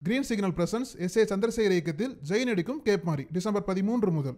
green signal presence S A Chandrasekhar இயக்கத்தில் ஜெயின் எடுக்கும் gap மாரி டிசம்பர் பதிமூன்று முதல்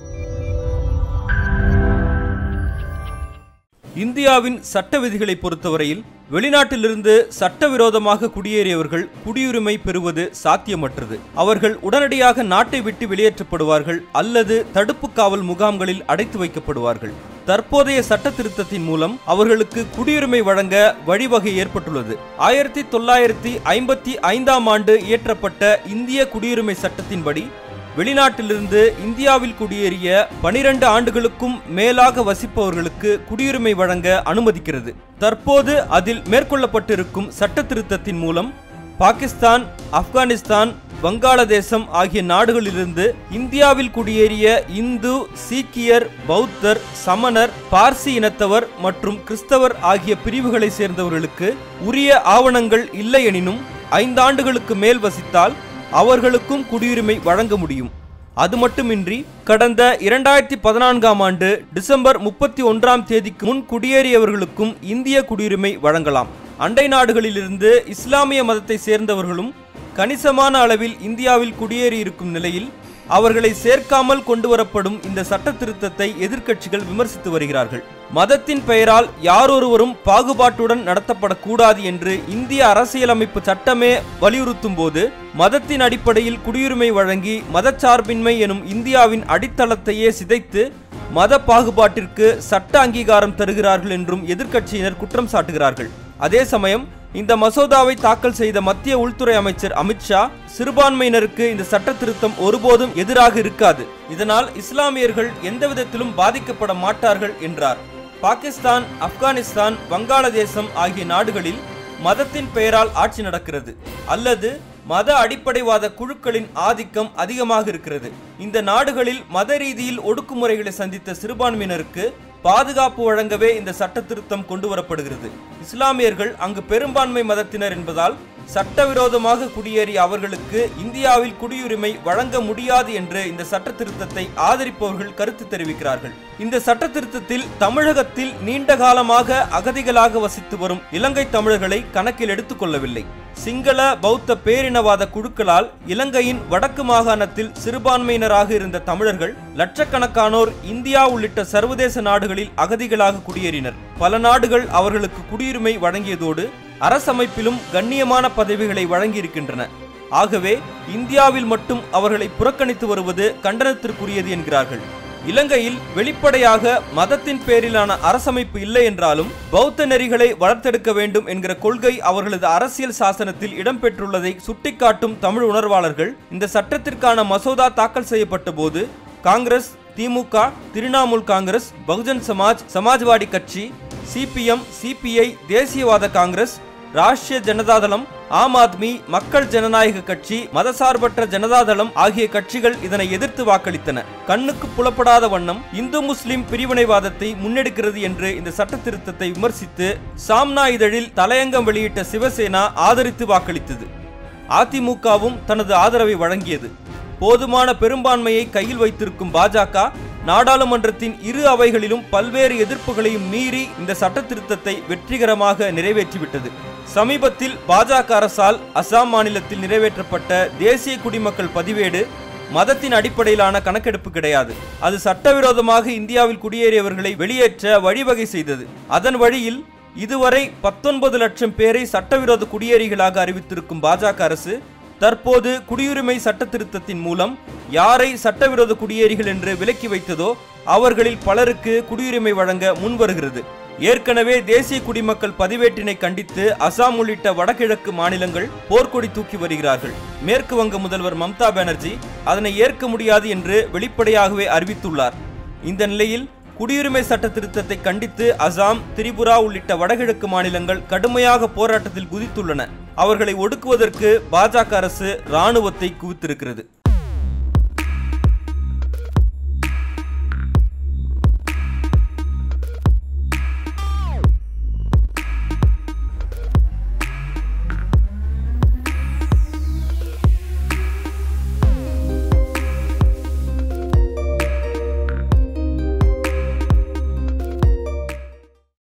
இந்தியாவின் சட்ட விதிகளை பொறுத்தவரையில் வெளிநாட்டிலிருந்து சட்டவிரோதமாக குடியேறியவர்கள் குடியுரிமை பெறுவது சாத்தியமற்றது அவர்கள் உடனடியாக நாட்டை விட்டு வெளியேற்றப்படுவார்கள் அல்லது தடுப்பு காவல் முகாம்களில் அடைத்து வைக்கப்படுவார்கள் தற்போதைய சட்ட திருத்தத்தின் மூலம் அவர்களுக்கு குடியுரிமை வழங்க வழிவகை ஏற்பட்டுள்ளது ஆயிரத்தி தொள்ளாயிரத்தி ஐம்பத்தி ஐந்தாம் ஆண்டு இயற்றப்பட்ட இந்திய குடியுரிமை சட்டத்தின்படி வெளிநாட்டிலிருந்து இந்தியாவில் குடியேறிய பனிரெண்டு ஆண்டுகளுக்கும் மேலாக வசிப்பவர்களுக்கு குடியுரிமை வழங்க அனுமதிக்கிறது தற்போது அதில் மேற்கொள்ளப்பட்டிருக்கும் சட்ட திருத்தத்தின் மூலம் பாகிஸ்தான் ஆப்கானிஸ்தான் வங்காளதேசம் ஆகிய நாடுகளிலிருந்து இந்தியாவில் குடியேறிய இந்து சீக்கியர் பௌத்தர் சமணர் பார்சி இனத்தவர் மற்றும் கிறிஸ்தவர் ஆகிய பிரிவுகளை சேர்ந்தவர்களுக்கு உரிய ஆவணங்கள் இல்லை எனினும் ஐந்தாண்டுகளுக்கு மேல் வசித்தால் அவர்களுக்கும் குடியுரிமை வழங்க முடியும் அது மட்டுமின்றி கடந்த இரண்டாயிரத்தி பதினான்காம் ஆண்டு டிசம்பர் முப்பத்தி ஒன்றாம் தேதிக்கு முன் குடியேறியவர்களுக்கும் இந்திய குடியுரிமை வழங்கலாம் அண்டை நாடுகளிலிருந்து இஸ்லாமிய மதத்தை சேர்ந்தவர்களும் கணிசமான அளவில் இந்தியாவில் குடியேறியிருக்கும் நிலையில் அவர்களை சேர்க்காமல் கொண்டு வரப்படும் இந்த சட்ட திருத்தத்தை எதிர்க்கட்சிகள் விமர்சித்து வருகிறார்கள் மதத்தின் பெயரால் யாரொருவரும் பாகுபாட்டுடன் நடத்தப்படக்கூடாது என்று இந்திய அரசியலமைப்பு சட்டமே வலியுறுத்தும் போது மதத்தின் அடிப்படையில் குடியுரிமை வழங்கி மதச்சார்பின்மை எனும் இந்தியாவின் அடித்தளத்தையே சிதைத்து மத பாகுபாட்டிற்கு சட்ட அங்கீகாரம் தருகிறார்கள் என்றும் எதிர்க்கட்சியினர் குற்றம் சாட்டுகிறார்கள் அதே சமயம் இந்த மசோதாவை தாக்கல் செய்த மத்திய உள்துறை அமைச்சர் அமித்ஷா சிறுபான்மையினருக்கு இந்த சட்ட திருத்தம் ஒருபோதும் எதிராக இருக்காது இதனால் இஸ்லாமியர்கள் எந்த விதத்திலும் பாதிக்கப்பட மாட்டார்கள் என்றார் பாகிஸ்தான் ஆப்கானிஸ்தான் வங்காளதேசம் ஆகிய நாடுகளில் மதத்தின் பெயரால் ஆட்சி நடக்கிறது அல்லது மத அடிப்படைவாத குழுக்களின் ஆதிக்கம் அதிகமாக இருக்கிறது இந்த நாடுகளில் மத ரீதியில் ஒடுக்குமுறைகளை சந்தித்த சிறுபான்மையினருக்கு பாதுகாப்பு வழங்கவே இந்த சட்ட திருத்தம் கொண்டு வரப்படுகிறது இஸ்லாமியர்கள் அங்கு பெரும்பான்மை மதத்தினர் என்பதால் சட்டவிரோதமாக குடியேறிய அவர்களுக்கு இந்தியாவில் குடியுரிமை வழங்க முடியாது என்று இந்த சட்ட திருத்தத்தை ஆதரிப்பவர்கள் கருத்து தெரிவிக்கிறார்கள் இந்த சட்ட திருத்தத்தில் தமிழகத்தில் நீண்ட காலமாக அகதிகளாக வசித்து வரும் இலங்கை தமிழர்களை கணக்கில் எடுத்துக்கொள்ளவில்லை சிங்கள பௌத்த பேரினவாத குழுக்களால் இலங்கையின் வடக்கு மாகாணத்தில் சிறுபான்மையினராக இருந்த தமிழர்கள் லட்சக்கணக்கானோர் இந்தியா உள்ளிட்ட சர்வதேச நாடுகளில் அகதிகளாக குடியேறினர் பல நாடுகள் அவர்களுக்கு குடியுரிமை வழங்கியதோடு அரசமைப்பிலும் கண்ணியமான பதவிகளை வழங்கியிருக்கின்றன ஆகவே இந்தியாவில் மட்டும் அவர்களை புறக்கணித்து வருவது கண்டனத்திற்குரியது என்கிறார்கள் இலங்கையில் வெளிப்படையாக மதத்தின் பேரிலான அரசமைப்பு இல்லை என்றாலும் பௌத்த நெறிகளை வளர்த்தெடுக்க வேண்டும் என்கிற கொள்கை அவர்களது அரசியல் சாசனத்தில் இடம்பெற்றுள்ளதை சுட்டிக்காட்டும் தமிழ் உணர்வாளர்கள் இந்த சட்டத்திற்கான மசோதா தாக்கல் செய்யப்பட்ட போது காங்கிரஸ் திமுக திரிணாமுல் காங்கிரஸ் பகுஜன் சமாஜ் சமாஜ்வாடி கட்சி சிபிஎம் சிபிஐ தேசியவாத காங்கிரஸ் ராஷ்டிரிய ஜனதாதளம் ஆம் ஆத்மி மக்கள் ஜனநாயக கட்சி மதசார்பற்ற ஜனதாதளம் ஆகிய கட்சிகள் இதனை எதிர்த்து வாக்களித்தன கண்ணுக்கு புலப்படாத வண்ணம் இந்து முஸ்லிம் பிரிவினைவாதத்தை முன்னெடுக்கிறது என்று இந்த சட்ட திருத்தத்தை விமர்சித்து சாம்னா இதழில் தலையங்கம் வெளியிட்ட சிவசேனா ஆதரித்து வாக்களித்தது அதிமுகவும் தனது ஆதரவை வழங்கியது போதுமான பெரும்பான்மையை கையில் வைத்திருக்கும் பாஜக நாடாளுமன்றத்தின் இரு அவைகளிலும் பல்வேறு எதிர்ப்புகளையும் மீறி இந்த சட்ட திருத்தத்தை வெற்றிகரமாக நிறைவேற்றிவிட்டது சமீபத்தில் பாஜக அரசால் அசாம் மாநிலத்தில் நிறைவேற்றப்பட்ட தேசிய குடிமக்கள் பதிவேடு மதத்தின் அடிப்படையிலான கணக்கெடுப்பு கிடையாது அது சட்டவிரோதமாக இந்தியாவில் குடியேறியவர்களை வெளியேற்ற வழிவகை செய்தது அதன் வழியில் இதுவரை பத்தொன்பது லட்சம் பேரை சட்டவிரோத குடியேறிகளாக அறிவித்திருக்கும் பாஜக அரசு தற்போது குடியுரிமை சட்ட திருத்தத்தின் மூலம் யாரை சட்டவிரோத குடியேறிகள் என்று விலக்கி வைத்ததோ அவர்களில் பலருக்கு குடியுரிமை வழங்க முன்வருகிறது ஏற்கனவே தேசிய குடிமக்கள் பதிவேட்டினை கண்டித்து அசாம் உள்ளிட்ட வடகிழக்கு மாநிலங்கள் போர்க்கொடி தூக்கி வருகிறார்கள் மேற்கு வங்க முதல்வர் மம்தா பானர்ஜி அதனை ஏற்க முடியாது என்று வெளிப்படையாகவே அறிவித்துள்ளார் இந்த நிலையில் குடியுரிமை சட்ட திருத்தத்தை கண்டித்து அசாம் திரிபுரா உள்ளிட்ட வடகிழக்கு மாநிலங்கள் கடுமையாக போராட்டத்தில் குதித்துள்ளன அவர்களை ஒடுக்குவதற்கு பாஜக அரசு ராணுவத்தை குவித்திருக்கிறது